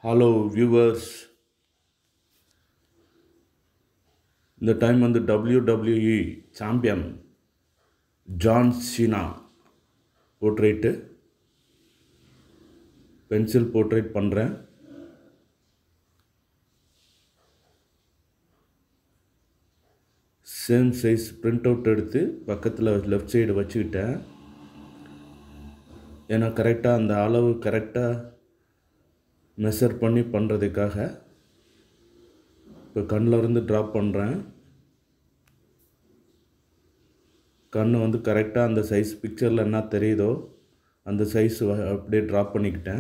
hello viewers இந்த time வந்து WWE champion John Cena portrait pencil portrait பண்ணுறேன் same size print out எடுத்து பக்கத்தில் லெஃப்ட் சைடு வச்சுக்கிட்டேன் ஏன்னா கரெக்டாக அந்த அளவு கரெக்டாக மெஷர் பண்ணி பண்ணுறதுக்காக இப்போ கண்ணில் இருந்து ட்ராப் பண்ணுறேன் கண் வந்து கரெக்டாக அந்த சைஸ் பிக்சரில் என்ன தெரியுதோ அந்த சைஸ் அப்படியே ட்ராப் பண்ணிக்கிட்டேன்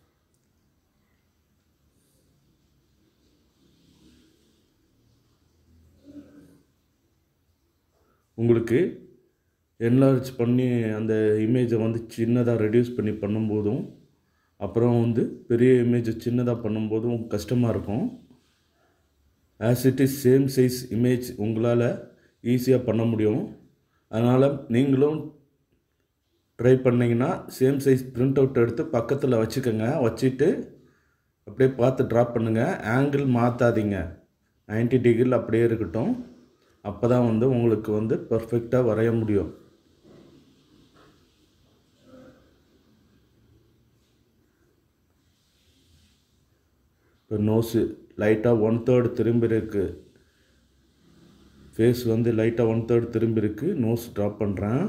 உங்களுக்கு என்லார்ஜ் பண்ணி அந்த இமேஜை வந்து சின்னதாக ரெடியூஸ் பண்ணி பண்ணும்போதும் அப்புறம் வந்து பெரிய இமேஜை சின்னதாக பண்ணும்போதும் கஷ்டமாக இருக்கும் as it is same size image உங்களால் ஈஸியாக பண்ண முடியும் அதனால் நீங்களும் ட்ரை பண்ணிங்கன்னா சேம் சைஸ் பிரிண்ட் அவுட் எடுத்து பக்கத்தில் வச்சுக்கோங்க வச்சுட்டு அப்படியே பார்த்து ட்ராப் பண்ணுங்கள் ஆங்கிள் மாற்றாதீங்க நைன்டி டிகிரியில் அப்படியே இருக்கட்டும் அப்போ தான் வந்து உங்களுக்கு வந்து பர்ஃபெக்டாக வரைய முடியும் இப்போ நோஸு லைட்டாக ஒன் தேர்டு திரும்பி இருக்கு ஃபேஸ் வந்து லைட்டாக ஒன் தேர்ட் திரும்பி இருக்கு நோஸ் ட்ராப் பண்ணுறேன்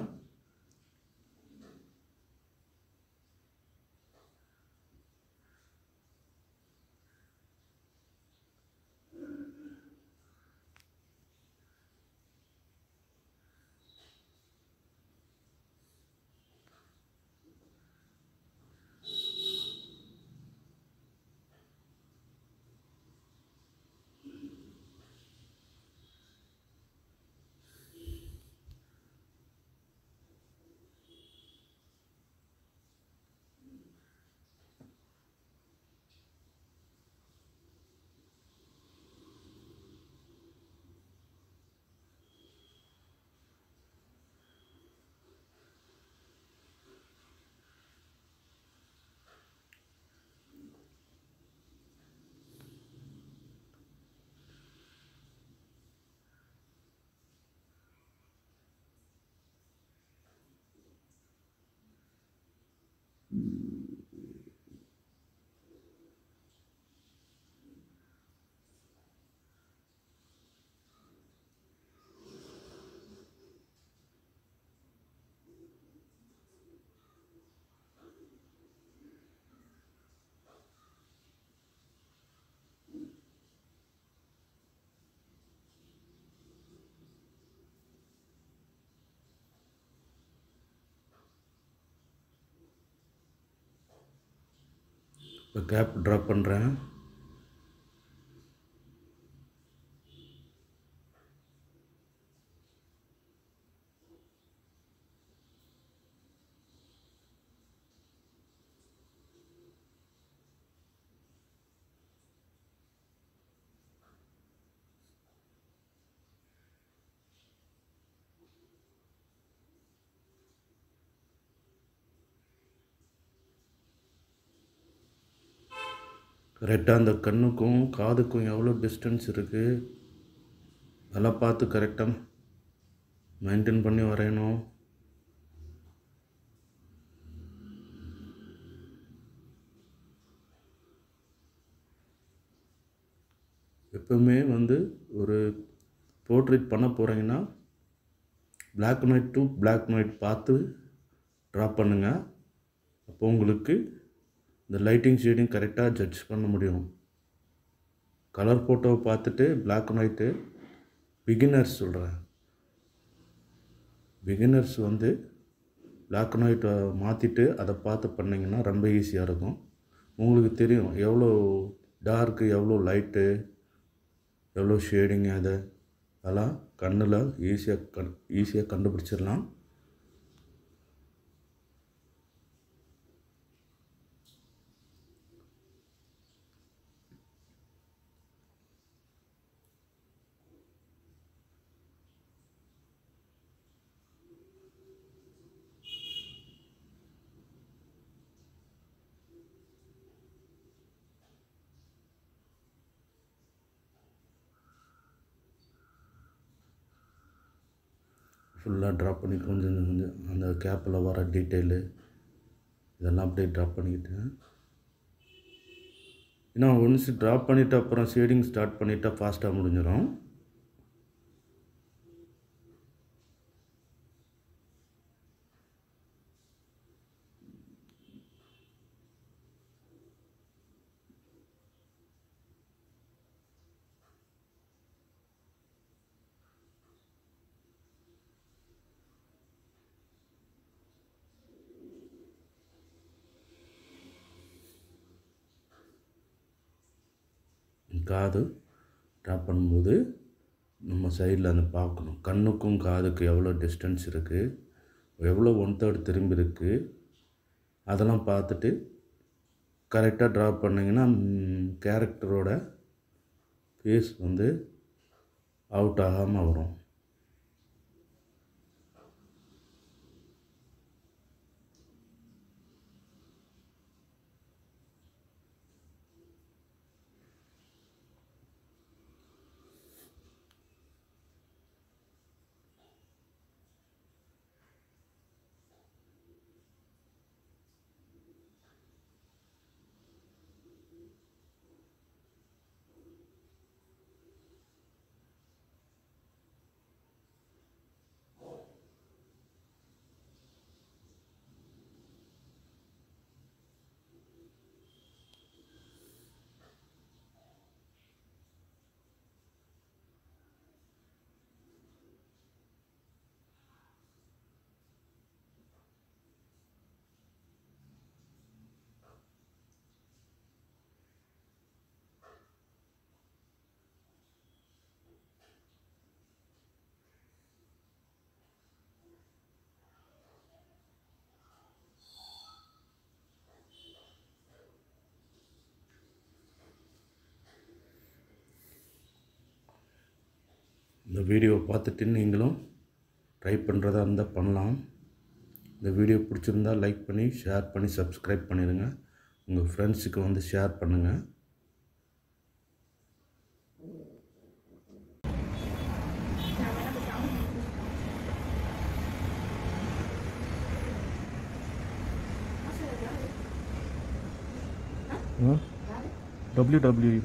இப்போ கேப் ட்ராப் பண்ணுறேன் கரெக்டாக அந்த கண்ணுக்கும் காதுக்கும் எவ்வளோ டிஸ்டன்ஸ் இருக்குது அதெல்லாம் பார்த்து கரெக்டாக மெயின்டைன் பண்ணி வரையணும் எப்பவுமே வந்து ஒரு போர்ட்ரேட் பண்ண போகிறீங்கன்னா black and white to black and white பார்த்து ட்ரா பண்ணுங்கள் அப்போ உங்களுக்கு இந்த லைட்டிங் ஷேடிங் கரெக்டாக ஜட்ஜ் பண்ண முடியும் கலர் ஃபோட்டோவை பார்த்துட்டு பிளாக் அண்ட் ஒயிட்டு பிகினர்ஸ் சொல்கிறேன் பிகினர்ஸ் வந்து பிளாக் அண்ட் ஒயிட்டை மாற்றிட்டு அதை பார்த்து பண்ணிங்கன்னா ரொம்ப ஈஸியாக இருக்கும் உங்களுக்கு தெரியும் எவ்வளோ டார்க்கு எவ்வளோ லைட்டு எவ்வளோ ஷேடிங் அது அதெல்லாம் கண்ணில் ஈஸியாக கண் ஈஸியாக கண்டுபிடிச்சிடலாம் ஃபுல்லாக ட்ராப் பண்ணி கொஞ்சம் கொஞ்சம் அந்த கேப்பில் வர டீட்டெயிலு இதெல்லாம் அப்படியே ட்ராப் பண்ணிக்கிட்டேன் ஏன்னா ஒன்ஸ் ட்ராப் பண்ணிவிட்டு அப்புறம் ஷேடிங் ஸ்டார்ட் பண்ணிட்டா ஃபாஸ்ட்டாக முடிஞ்சிடும் காது ட்ராப் பண்ணும்போது நம்ம சைடில் அந்த பார்க்கணும் கண்ணுக்கும் காதுக்கு எவ்வளோ டிஸ்டன்ஸ் இருக்குது எவ்வளோ ஒன் தேர்ட் திரும்பி இருக்குது அதெல்லாம் பார்த்துட்டு கரெக்டாக ட்ரா பண்ணிங்கன்னா கேரக்டரோட ஃபேஸ் வந்து அவுட் ஆகாமல் வரும் இந்த வீடியோவை பார்த்துட்டு நீங்களும் ட்ரை பண்ணுறதா இருந்தால் பண்ணலாம் இந்த வீடியோ பிடிச்சிருந்தா லைக் பண்ணி ஷேர் பண்ணி சப்ஸ்கிரைப் பண்ணிடுங்க உங்கள் ஃப்ரெண்ட்ஸுக்கு வந்து ஷேர் பண்ணுங்கள் டபிள்யூ டபிள்யூ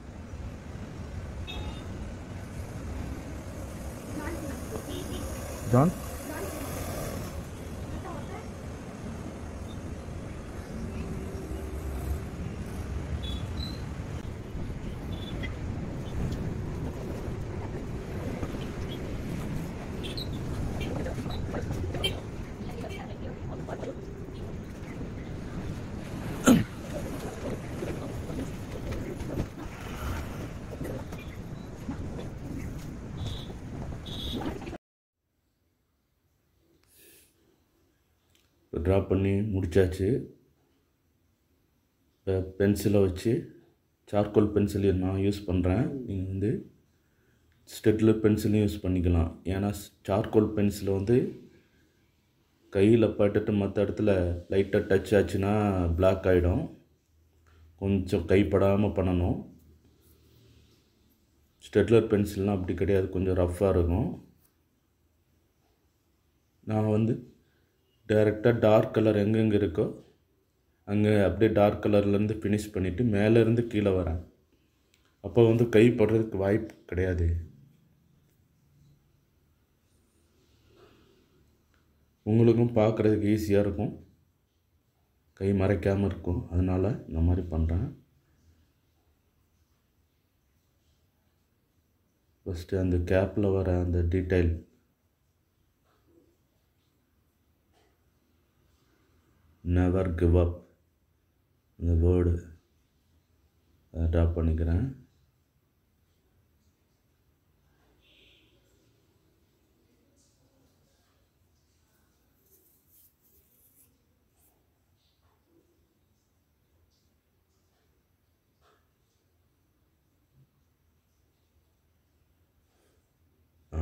ஜான் ட்ரா பண்ணி முடித்தாச்சு இப்போ பென்சிலை வச்சு சார்கோல் பென்சில் நான் யூஸ் பண்ணுறேன் நீங்கள் வந்து ஸ்டெட்லர் பென்சிலும் யூஸ் பண்ணிக்கலாம் ஏன்னா சார்கோல் பென்சில் வந்து கையில் பட்டுட்டு மற்ற இடத்துல லைட்டாக டச் ஆச்சுன்னா பிளாக் ஆகிடும் கொஞ்சம் கைப்படாமல் பண்ணணும் ஸ்டெட்லர் பென்சில்னால் அப்படி கிடையாது கொஞ்சம் ரஃப்பாக இருக்கும் நான் வந்து டைரெக்டாக டார்க் கலர் எங்கெங்கே இருக்கோ அங்கே அப்படியே டார்க் கலர்லேருந்து ஃபினிஷ் பண்ணிவிட்டு மேலேருந்து கீழே வரேன் அப்போ வந்து கை படுறதுக்கு வாய்ப்பு கிடையாது உங்களுக்கும் பார்க்குறதுக்கு ஈஸியாக இருக்கும் கை மறைக்காமல் இருக்கும் அதனால் இந்த மாதிரி பண்ணுறேன் ஃபஸ்ட்டு அந்த கேப்பில் வர அந்த டீட்டெயில் நெவர் கிவ் அப் இந்த வேர்டு அதை ட்ரா பண்ணிக்கிறேன் ஆ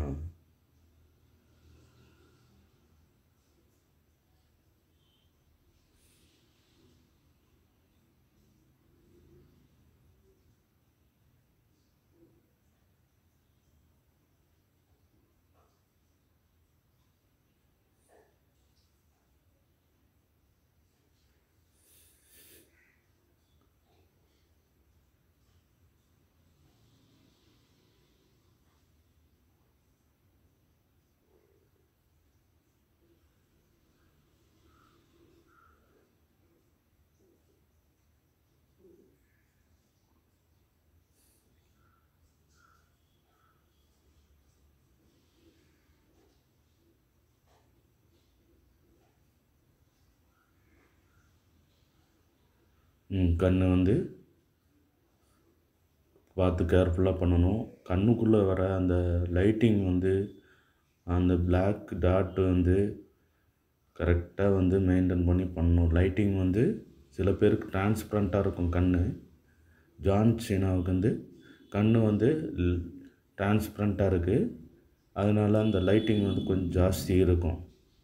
ம், கண்ணு வந்து பார்த்து கேர்ஃபுல்லாக பண்ணணும் கண்ணுக்குள்ளே வர அந்த லைட்டிங் வந்து அந்த பிளாக் டாட் வந்து கரெக்டாக வந்து மெயின்டைன் பண்ணி பண்ணணும் லைட்டிங் வந்து சில பேருக்கு டிரான்ஸ்பரண்ட்டாக இருக்கும் கண் ஜான் சீனாவுக்கு வந்து கண் வந்து டிரான்ஸ்பரண்ட்டாக இருக்குது அதனால அந்த லைட்டிங் வந்து கொஞ்சம் ஜாஸ்தி இருக்கும்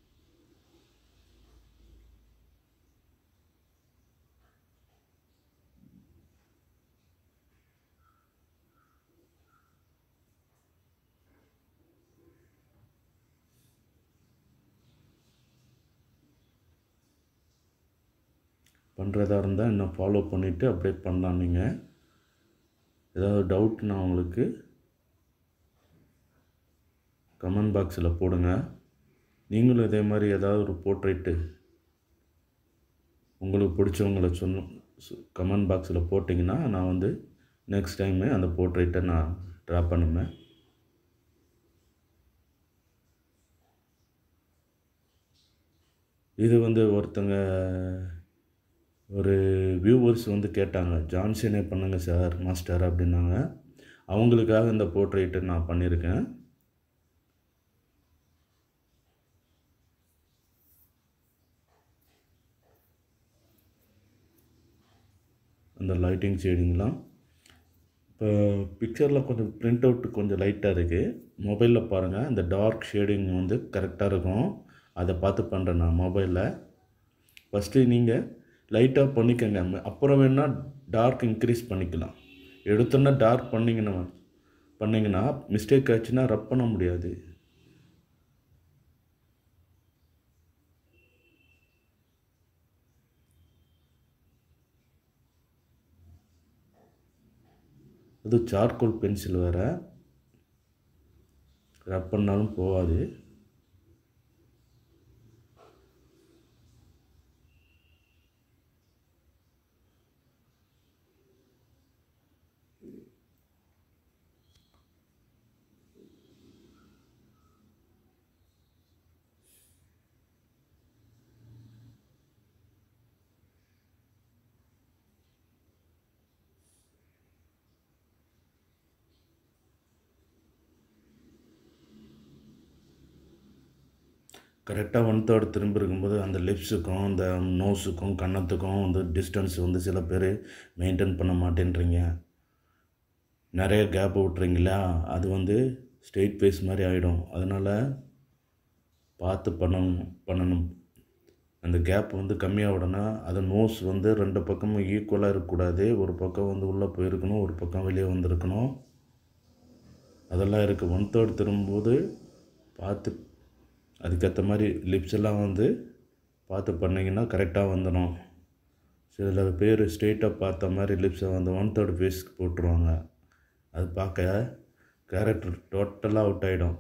பண்ணுறதா இருந்தால் இன்னும் ஃபாலோ பண்ணிவிட்டு அப்படியே பண்ணலாம் நீங்கள் ஏதாவது டவுட்னா உங்களுக்கு கமெண்ட் பாக்ஸில் போடுங்க நீங்களும் இதே மாதிரி ஏதாவது ஒரு போர்ட்ரேட்டு உங்களுக்கு பிடிச்சவங்கள சொன்ன கமெண்ட் பாக்ஸில் போட்டிங்கன்னா நான் வந்து நெக்ஸ்ட் டைமு அந்த போர்ட்ரேட்டை நான் ட்ரா பண்ணுவேன் இது வந்து ஒருத்தங்க ஒரு வியூவர்ஸ் வந்து கேட்டாங்க ஜான்சனே பண்ணுங்கள் சார் மாஸ்டர் அப்படின்னாங்க அவங்களுக்காக இந்த போர்ட்ரேட்டை நான் பண்ணியிருக்கேன் அந்த லைட்டிங் ஷேடிங்லாம் இப்போ பிக்சரில் கொஞ்சம் பிரிண்ட் அவுட் கொஞ்சம் லைட்டாக இருக்குது மொபைலில் பாருங்கள் அந்த டார்க் ஷேடிங் வந்து கரெக்டாக இருக்கும் அதை பார்த்து பண்ணுறேன் நான் மொபைலில் ஃபஸ்ட்டு நீங்கள் லைட்டாக பண்ணிக்கோங்க அப்புறம் வேணால் டார்க் இன்க்ரீஸ் பண்ணிக்கலாம் எடுத்தோன்னா டார்க் பண்ணிங்கன்னா பண்ணிங்கன்னா மிஸ்டேக் ஆச்சுன்னா ரப் பண்ண முடியாது அது சார்கோல் பென்சில் வேறு ரப் பண்ணாலும் போகாது கரெக்டாக ஒன் தேர்ட் திரும்பி இருக்கும்போது அந்த லிப்ஸுக்கும் அந்த நோஸுக்கும் கன்னத்துக்கும் வந்து டிஸ்டன்ஸ் வந்து சில பேர் மெயின்டைன் பண்ண மாட்டேன்றீங்க நிறைய கேப் விட்றீங்களா அது வந்து ஸ்ட்ரெயிட் ஃபேஸ் மாதிரி ஆகிடும் அதனால் பார்த்து பண்ணணும் பண்ணணும் அந்த கேப் வந்து கம்மியாக விடனா அது நோஸ் வந்து ரெண்டு பக்கமும் ஈக்குவலாக இருக்கக்கூடாது ஒரு பக்கம் வந்து உள்ளே போயிருக்கணும் ஒரு பக்கம் வெளியே வந்திருக்கணும் அதெல்லாம் இருக்குது ஒன் தேர்ட் திரும்பும்போது பார்த்து அதுக்கேற்ற மாதிரி லிப்ஸ் எல்லாம் வந்து பார்த்து பண்ணிங்கன்னா கரெக்டாக வந்துடும் சில பேர் ஸ்ட்ரெயிட்டாக பார்த்த மாதிரி லிப்ஸை வந்து ஒன் தேர்ட் ஃபேஸ்க்கு போட்டுருவாங்க அது பார்க்க கேரக்டர் டோட்டலாக அவுட் ஆகிடும்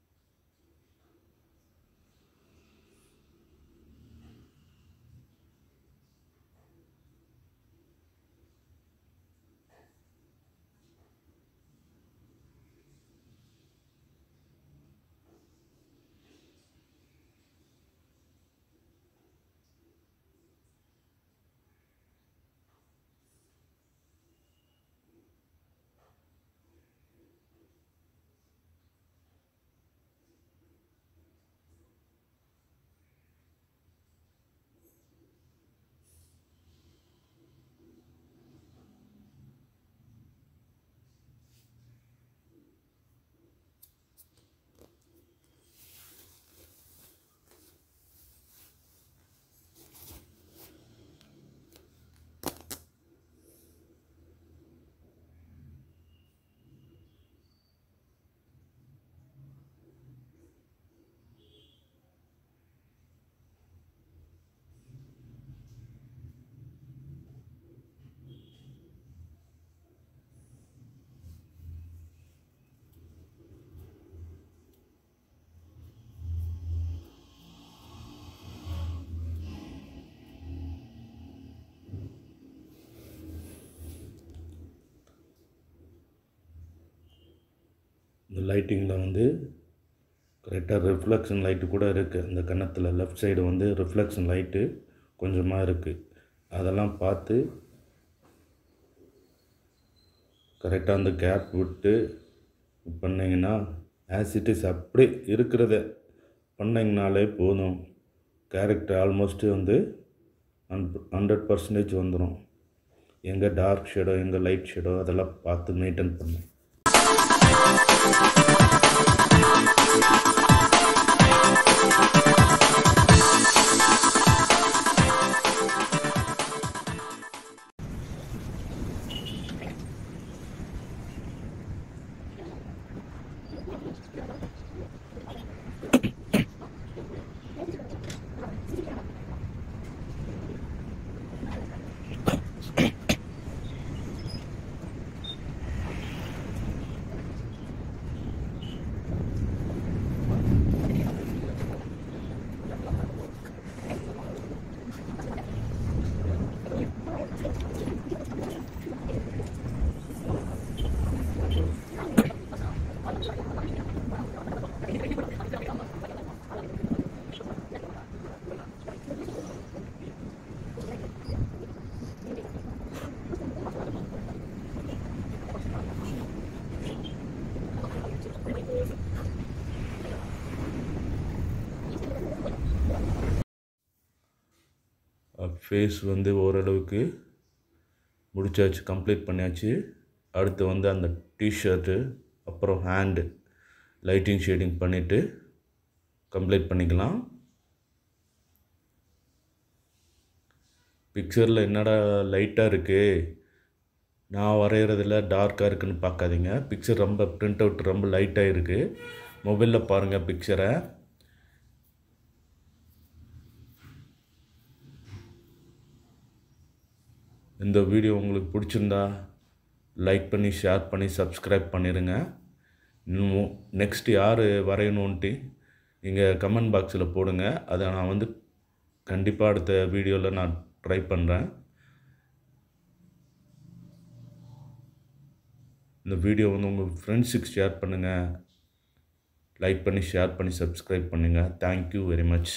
இந்த லைட்டிங்கில் வந்து கரெக்டாக ரிஃப்ளெக்ஷன் லைட்டு கூட இருக்குது அந்த கன்னத்தில் லெஃப்ட் சைடு வந்து ரிஃப்ளெக்ஷன் லைட்டு கொஞ்சமாக இருக்குது அதெல்லாம் பார்த்து கரெக்டாக அந்த கேப் விட்டு பண்ணிங்கன்னா ஆசிட்டிஸ் அப்படியே இருக்கிறத பண்ணிங்கனாலே போதும் கேரக்டர் ஆல்மோஸ்ட்டு வந்து ஹண்ட்ரட் பர்சன்டேஜ் வந்துடும் எங்கே டார்க் ஷேடோ எங்கே லைட் ஷேடோ அதெல்லாம் பார்த்து மெயின்டைன் பண்ணு ஃபேஸ் வந்து ஓரளவுக்கு முடிச்சாச்சு கம்ப்ளீட் பண்ணியாச்சு அடுத்து வந்து அந்த டிஷர்ட்டு அப்புறம் ஹேண்டு லைட்டிங் ஷேடிங் பண்ணிவிட்டு கம்ப்ளீட் பண்ணிக்கலாம் பிக்சரில் என்னடா லைட்டாக இருக்குது நான் வரைகிறதுல டார்க்காக இருக்குன்னு பார்க்காதீங்க பிக்சர் ரொம்ப பிரிண்ட் அவுட் ரொம்ப லைட்டாக இருக்குது மொபைலில் பாருங்கள் பிக்சரை இந்த வீடியோ உங்களுக்கு பிடிச்சிருந்தா லைக் பண்ணி ஷேர் பண்ணி சப்ஸ்கிரைப் பண்ணிடுங்க இன்னும் நெக்ஸ்ட் யார் வரையணுன்ட்டு நீங்கள் கமெண்ட் பாக்ஸில் போடுங்க அதை நான் வந்து கண்டிப்பாக அடுத்த வீடியோவில் நான் ட்ரை பண்ணுறேன் இந்த வீடியோ வந்து உங்கள் ஃப்ரெண்ட்ஸுக்கு ஷேர் பண்ணுங்கள் லைக் பண்ணி ஷேர் பண்ணி சப்ஸ்கிரைப் பண்ணுங்கள் தேங்க்யூ வெரி மச்